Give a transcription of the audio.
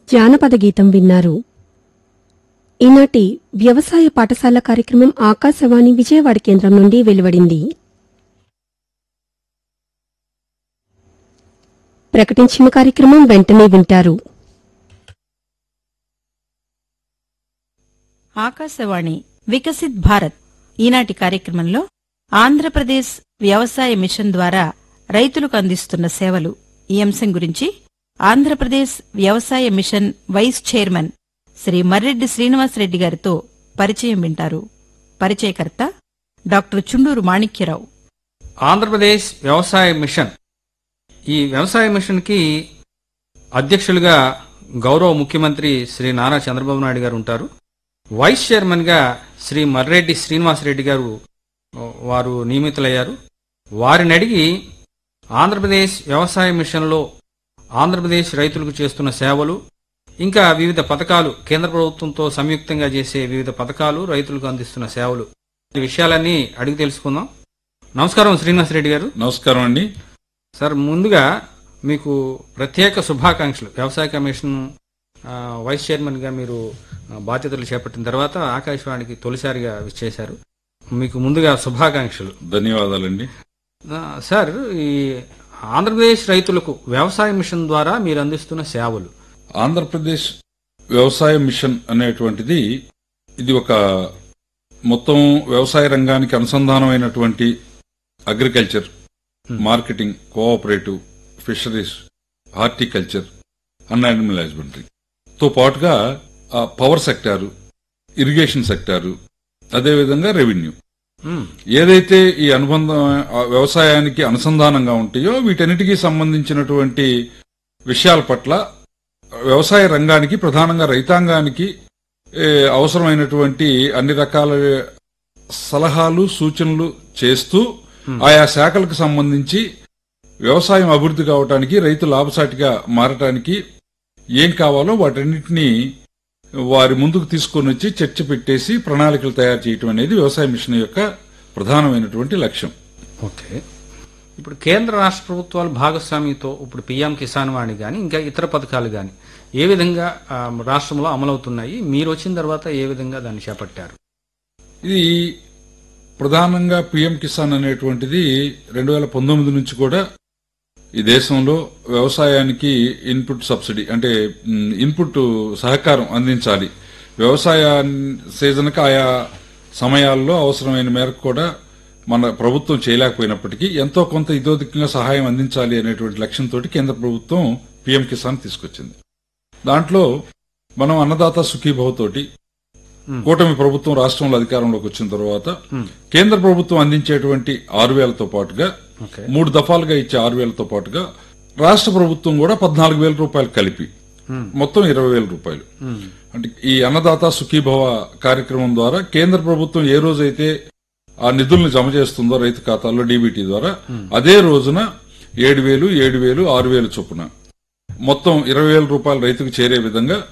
జానపద గీతం విన్నారు ఈనాటి వ్యవసాయ పాఠశాల కార్యక్రమం ఆకాశవాణి విజయవాడ కేంద్రం నుండి వెలువడింది ప్రకటించిన కార్యక్రమం వెంటనే వింటారు ఆకాశవాణి వికసిత్ భారత్ ఈనాటి కార్యక్రమంలో ఆంధ్రప్రదేశ్ వ్యవసాయ మిషన్ ద్వారా రైతులకు అందిస్తున్న సేవలు ఈ అంశం గురించి ఆంధ్రప్రదేశ్ వ్యవసాయ mission vice chairman Shri Marreddy Srinivasa Reddy గారితో పరిచయం వింటారు పరిచయకర్త డాక్టర్ చుండూరు మాణిక్యరావు ఆంధ్రప్రదేశ్ వ్యవసాయ మిషన్ ఈ వ్యవసాయ మిషన్కి అధ్యక్షులుగా గౌరవ ముఖ్యమంత్రి శ్రీ నారా చంద్రబాబు నాయుడు గారు ఉంటారు వైస్ చైర్మన్గా శ్రీ మర్రెడ్డి శ్రీనివాసరెడ్డి గారు ఓ, వారు నియమితులయ్యారు వారిని అడిగి ఆంధ్రప్రదేశ్ వ్యవసాయ మిషన్లో ఆంధ్రప్రదేశ్ రైతులకు చేస్తున్న సేవలు ఇంకా వివిధ పథకాలు కేంద్ర ప్రభుత్వంతో సంయుక్తంగా చేసే వివిధ పథకాలు రైతులకు అందిస్తున్న సేవలు ఈ విషయాలన్నీ అడిగి తెలుసుకుందాం నమస్కారం శ్రీనివాసరెడ్డి గారు నమస్కారం అండి సార్ ముందుగా మీకు ప్రత్యేక శుభాకాంక్షలు వ్యవసాయ కమిషన్ ఆ, వైస్ చైర్మన్ గా మీరు ఆ, బాధ్యతలు చేపట్టిన తర్వాత ఆకాశవాణికి తొలిసారిగా విచ్చేశారు మీకు ముందుగా శుభాకాంక్షలు ధన్యవాదాలండి ఆ, సార్ ఈ ఆంధ్రప్రదేశ్ రైతులకు వ్యవసాయ మిషన్ ద్వారా మీరు అందిస్తున్న సేవలు ఆంధ్రప్రదేశ్ వ్యవసాయ మిషన్ అనేటువంటిది ఇది ఒక మొత్తం వ్యవసాయ రంగానికి అనుసంధానమైనటువంటి agriculture marketing cooperative fisheries horticulture and animal husbandry తో పాటుగా ఆ పవర్ సెక్టారు ఇరిగేషన్ సెక్టారు అదేవిధంగా రెవెన్యూ మ్, ఏదైతే ఈ అనుబంధం ఆ వ్యవసాయానికి అనుసంధానంగా ఉంటాయో వీటన్నిటికీ సంబంధించినటువంటి విషయాల పట్ల వ్యవసాయ రంగానికి ప్రధానంగా రైతాంగానికి ఏ, అవసరమైనటువంటి అన్ని రకాల సలహాలు సూచనలు చేస్తూ ఆయా శాఖలకు సంబంధించి వ్యవసాయం అభివృద్ధి కావటానికి రైతు లాభసాటిగా మారటానికి ఏం కావాలో వాటన్నిటినీ వారి ముందుకు తీసుకొని వచ్చి చర్చ పెట్టేసి ప్రణాళికలు తయారు చేయటం అనేది వ్యవసాయ మిషన్ యొక్క ప్రధానమైనటువంటి లక్ష్యం ఓకే ఇప్పుడు కేంద్ర రాష్ట్ర ప్రభుత్వాలు భాగస్వామ్యంతో ఇప్పుడు పిఎం కిసాన్ వాణి కానీ ఇంకా ఇతర పథకాలు కానీ ఏ విధంగా ఆ, రాష్ట్రంలో అమలవుతున్నాయి మీరు వచ్చిన తర్వాత ఏ విధంగా దాన్ని చేపట్టారు ఇది ప్రధానంగా పిఎం కిసాన్ అనేటువంటిది రెండు వేల పంతొమ్మిది నుంచి కూడా ఈ దేశంలో వ్యవసాయానికి ఇన్పుట్ సబ్సిడీ అంటే మ్, ఇన్పుట్ సహకారం అందించాలి వ్యవసాయ సీజన్కి ఆయా సమయాల్లో అవసరమైన మేరకు కూడా మన ప్రభుత్వం చేయలేకపోయినప్పటికీ ఎంతో కొంత ఇతోధికంగా సహాయం అందించాలి అనేటువంటి లక్ష్యంతో కేంద్ర ప్రభుత్వం పిఎం కిసాన్ తీసుకొచ్చింది దాంట్లో మనం అన్నదాత సుఖీభవ తోటి కూటమి ప్రభుత్వం రాష్ట్రంలో అధికారంలోకి వచ్చిన తర్వాత కేంద్ర ప్రభుత్వం అందించేటువంటి ఆరు వేలతో పాటుగా ఓకే మూడు దఫాలుగా ఇచ్చే ఆరు వేలతో పాటుగా రాష్ట్ర ప్రభుత్వం కూడా పద్నాలుగు వేల రూపాయలు కలిపి మొత్తం ఇరవై వేల రూపాయలు అంటే ఈ అన్నదాత సుఖీభవ కార్యక్రమం ద్వారా కేంద్ర ప్రభుత్వం ఏ రోజైతే ఆ నిధులను జమ చేస్తుందో రైతు ఖాతాల్లో డీబీటీ ద్వారా అదే రోజున ఏడు వేలు ఏడు వేలు ఆరు వేలు చొప్పున మొత్తం ఇరవై వేల రూపాయలు రైతుకు చేరే విధంగా